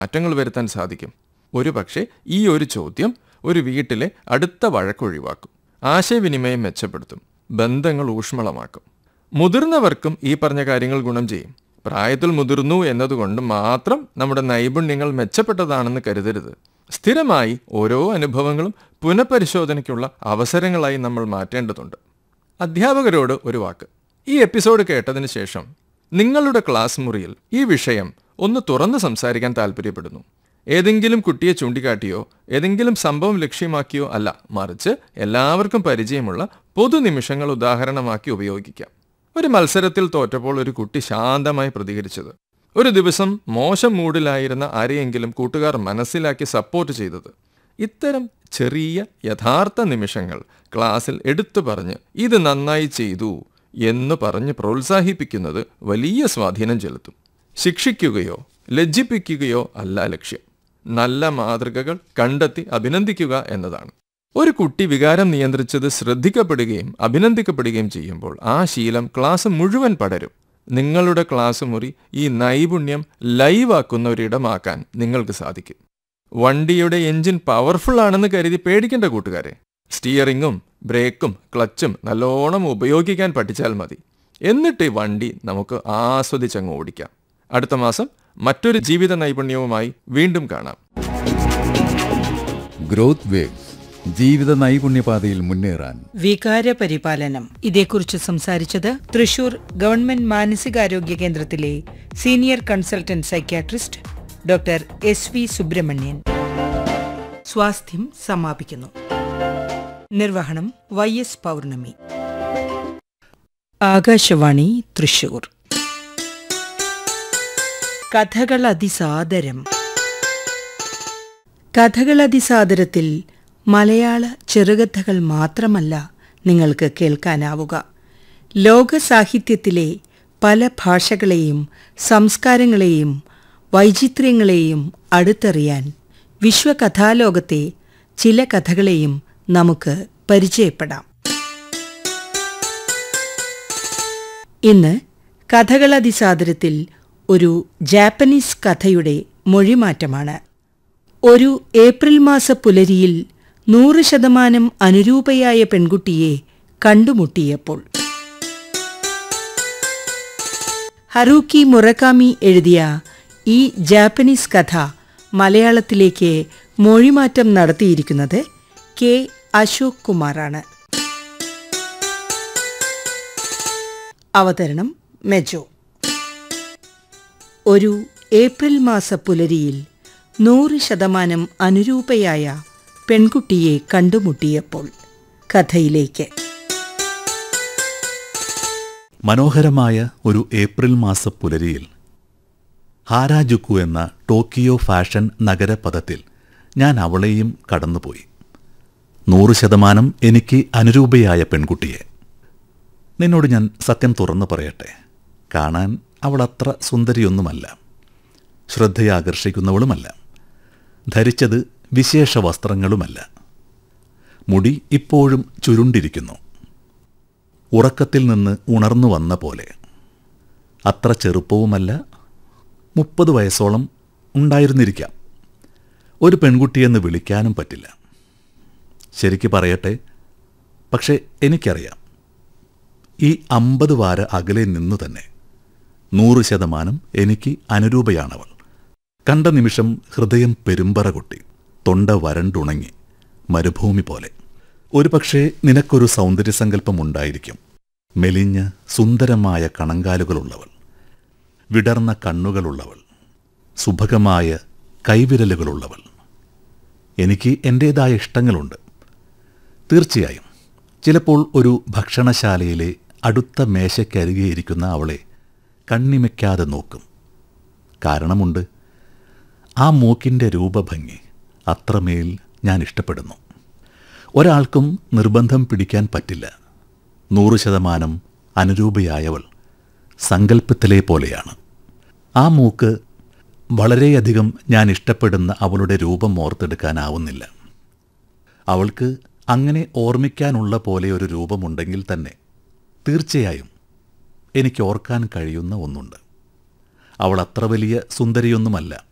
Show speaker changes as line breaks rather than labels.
മാറ്റങ്ങൾ വരുത്താൻ സാധിക്കും ഒരു പക്ഷേ ഈ ഒരു ചോദ്യം ഒരു വീട്ടിലെ അടുത്ത വഴക്കൊഴിവാക്കും ആശയവിനിമയം മെച്ചപ്പെടുത്തും ബന്ധങ്ങൾ ഊഷ്മളമാക്കും മുതിർന്നവർക്കും ഈ പറഞ്ഞ കാര്യങ്ങൾ ഗുണം ചെയ്യും പ്രായത്തിൽ മുതിർന്നു എന്നതുകൊണ്ട് മാത്രം നമ്മുടെ നൈപുണ്യങ്ങൾ മെച്ചപ്പെട്ടതാണെന്ന് കരുതരുത് സ്ഥിരമായി ഓരോ അനുഭവങ്ങളും പുനഃപരിശോധനയ്ക്കുള്ള അവസരങ്ങളായി നമ്മൾ മാറ്റേണ്ടതുണ്ട് അധ്യാപകരോട് ഒരു വാക്ക് ഈ എപ്പിസോഡ് കേട്ടതിന് ശേഷം നിങ്ങളുടെ ക്ലാസ് മുറിയിൽ ഈ വിഷയം ഒന്ന് തുറന്ന് സംസാരിക്കാൻ താല്പര്യപ്പെടുന്നു ഏതെങ്കിലും കുട്ടിയെ ചൂണ്ടിക്കാട്ടിയോ ഏതെങ്കിലും സംഭവം ലക്ഷ്യമാക്കിയോ അല്ല മറിച്ച് എല്ലാവർക്കും പരിചയമുള്ള പൊതുനിമിഷങ്ങൾ ഉദാഹരണമാക്കി ഉപയോഗിക്കാം ഒരു മത്സരത്തിൽ തോറ്റപ്പോൾ ഒരു കുട്ടി ശാന്തമായി പ്രതികരിച്ചത് ഒരു ദിവസം മോശം മൂഡിലായിരുന്ന ആരെയെങ്കിലും കൂട്ടുകാർ മനസ്സിലാക്കി സപ്പോർട്ട് ചെയ്തത് ഇത്തരം ചെറിയ യഥാർത്ഥ നിമിഷങ്ങൾ ക്ലാസ്സിൽ എടുത്തു പറഞ്ഞ് ഇത് നന്നായി ചെയ്തു എന്ന് പറഞ്ഞ് പ്രോത്സാഹിപ്പിക്കുന്നത് വലിയ സ്വാധീനം ചെലുത്തും ശിക്ഷിക്കുകയോ ലജ്ജിപ്പിക്കുകയോ അല്ല ലക്ഷ്യം നല്ല മാതൃകകൾ കണ്ടെത്തി അഭിനന്ദിക്കുക എന്നതാണ് ഒരു കുട്ടി വികാരം നിയന്ത്രിച്ചത് ശ്രദ്ധിക്കപ്പെടുകയും അഭിനന്ദിക്കപ്പെടുകയും ചെയ്യുമ്പോൾ ആ ശീലം ക്ലാസ് മുഴുവൻ പടരും നിങ്ങളുടെ ക്ലാസ് മുറി ഈ നൈപുണ്യം ലൈവാക്കുന്ന ഒരിടമാക്കാൻ നിങ്ങൾക്ക് സാധിക്കും വണ്ടിയുടെ എഞ്ചിൻ പവർഫുൾ ആണെന്ന് കരുതി പേടിക്കേണ്ട കൂട്ടുകാരെ സ്റ്റിയറിങ്ങും ബ്രേക്കും ക്ലച്ചും നല്ലോണം ഉപയോഗിക്കാൻ പഠിച്ചാൽ മതി എന്നിട്ട് ഈ വണ്ടി നമുക്ക് ആസ്വദിച്ചങ്ങ് ഓടിക്കാം അടുത്ത മാസം മറ്റൊരു ജീവിത നൈപുണ്യവുമായി വീണ്ടും കാണാം
ഗ്രോത്ത് വേവ്സ് ജീവിത നൈപുണ്യപാതയിൽ മുന്നേറാൻ
വികാരപരിപാലനം ഇതേക്കുറിച്ച് സംസാരിച്ചത് തൃശൂർ ഗവൺമെന്റ് മാനസികാരോഗ്യ കേന്ദ്രത്തിലെ senior consultant psychiatrist doctor S V Subramanian സ്വാസ്ഥ്യം സമാപിക്കുന്നു നിർവഹണം വൈ എസ് പൗർണമി ആകാശവാണി തൃശൂർ കഥകൾ അതിസാദരം കഥകൾ അതിസാദരത്തിൽ മലയാള ചെറുകഥകൾ മാത്രമല്ല നിങ്ങൾക്ക് കേൾക്കാനാവുക ലോക സാഹിത്യത്തിലെ പല ഭാഷകളെയും സംസ്കാരങ്ങളെയും വൈചിത്ര്യങ്ങളെയും അടുത്തറിയാൻ വിശ്വകഥാലോകത്തെ ചില കഥകളെയും നമുക്ക് പരിചയപ്പെടാം ഇന്ന് കഥകളതിസാദരത്തിൽ ഒരു ജാപ്പനീസ് കഥയുടെ മൊഴിമാറ്റമാണ് ഒരു ഏപ്രിൽ മാസ പുലരിയിൽ നൂറ് ശതമാനം അനുരൂപയായ പെൺകുട്ടിയെ കണ്ടുമുട്ടിയപ്പോൾ ഹറൂക്കി മുറക്കാമി എഴുതിയ ഈ ജാപ്പനീസ് കഥ മലയാളത്തിലേക്ക് മൊഴിമാറ്റം നടത്തിയിരിക്കുന്നത് കെ അശോക് കുമാറാണ് അവതരണം മെജോ ഒരു ഏപ്രിൽ മാസ പുലരിയിൽ നൂറ് ശതമാനം അനുരൂപയായ പെൺകുട്ടിയെ കണ്ടുമുട്ടിയപ്പോൾ കഥയിലേക്ക്
മനോഹരമായ ഒരു ഏപ്രിൽ മാസ പുലരിയിൽ ഹാരാജുക്കു എന്ന ടോക്കിയോ ഫാഷൻ നഗരപഥത്തിൽ ഞാൻ അവളെയും കടന്നുപോയി നൂറ് ശതമാനം എനിക്ക് അനുരൂപയായ പെൺകുട്ടിയെ നിന്നോട് ഞാൻ സത്യം തുറന്നു പറയട്ടെ കാണാൻ അവൾ അത്ര സുന്ദരിയൊന്നുമല്ല ശ്രദ്ധയെ ആകർഷിക്കുന്നവളുമല്ല ധരിച്ചത് വിശേഷ വസ്ത്രങ്ങളുമല്ല മുടി ഇപ്പോഴും ചുരുണ്ടിരിക്കുന്നു ഉറക്കത്തിൽ നിന്ന് ഉണർന്നു വന്ന പോലെ അത്ര ചെറുപ്പവുമല്ല മുപ്പത് വയസ്സോളം ഉണ്ടായിരുന്നിരിക്കാം ഒരു പെൺകുട്ടിയെന്ന് വിളിക്കാനും പറ്റില്ല ശരിക്ക് പറയട്ടെ പക്ഷേ എനിക്കറിയാം ഈ അമ്പത് വാര അകലെ നിന്നു തന്നെ നൂറ് ശതമാനം എനിക്ക് അനുരൂപയാണവൾ കണ്ട നിമിഷം ഹൃദയം പെരുമ്പറ കൊട്ടി തൊണ്ട വരണ്ടുണങ്ങി മരുഭൂമി പോലെ ഒരുപക്ഷേ നിനക്കൊരു സൗന്ദര്യസങ്കല്പം ഉണ്ടായിരിക്കും മെലിഞ്ഞ സുന്ദരമായ കണങ്കാലുകളുള്ളവൾ വിടർന്ന കണ്ണുകളുള്ളവൾ സുഭകമായ കൈവിരലുകളുള്ളവൾ എനിക്ക് എൻ്റേതായ ഇഷ്ടങ്ങളുണ്ട് തീർച്ചയായും ചിലപ്പോൾ ഒരു ഭക്ഷണശാലയിലെ അടുത്ത മേശയ്ക്കരികെ ഇരിക്കുന്ന അവളെ കണ്ണിമയ്ക്കാതെ നോക്കും കാരണമുണ്ട് ആ മൂക്കിൻ്റെ രൂപഭംഗി അത്രമേൽ ഞാൻ ഇഷ്ടപ്പെടുന്നു ഒരാൾക്കും നിർബന്ധം പിടിക്കാൻ പറ്റില്ല നൂറ് ശതമാനം അനുരൂപയായവൾ സങ്കല്പത്തിലെ പോലെയാണ് ആ മൂക്ക് വളരെയധികം ഞാൻ ഇഷ്ടപ്പെടുന്ന അവളുടെ രൂപം ഓർത്തെടുക്കാനാവുന്നില്ല അവൾക്ക് അങ്ങനെ ഓർമ്മിക്കാനുള്ള പോലെ ഒരു രൂപമുണ്ടെങ്കിൽ തന്നെ തീർച്ചയായും എനിക്ക് ഓർക്കാൻ കഴിയുന്ന ഒന്നുണ്ട് അവൾ അത്ര വലിയ സുന്ദരിയൊന്നുമല്ല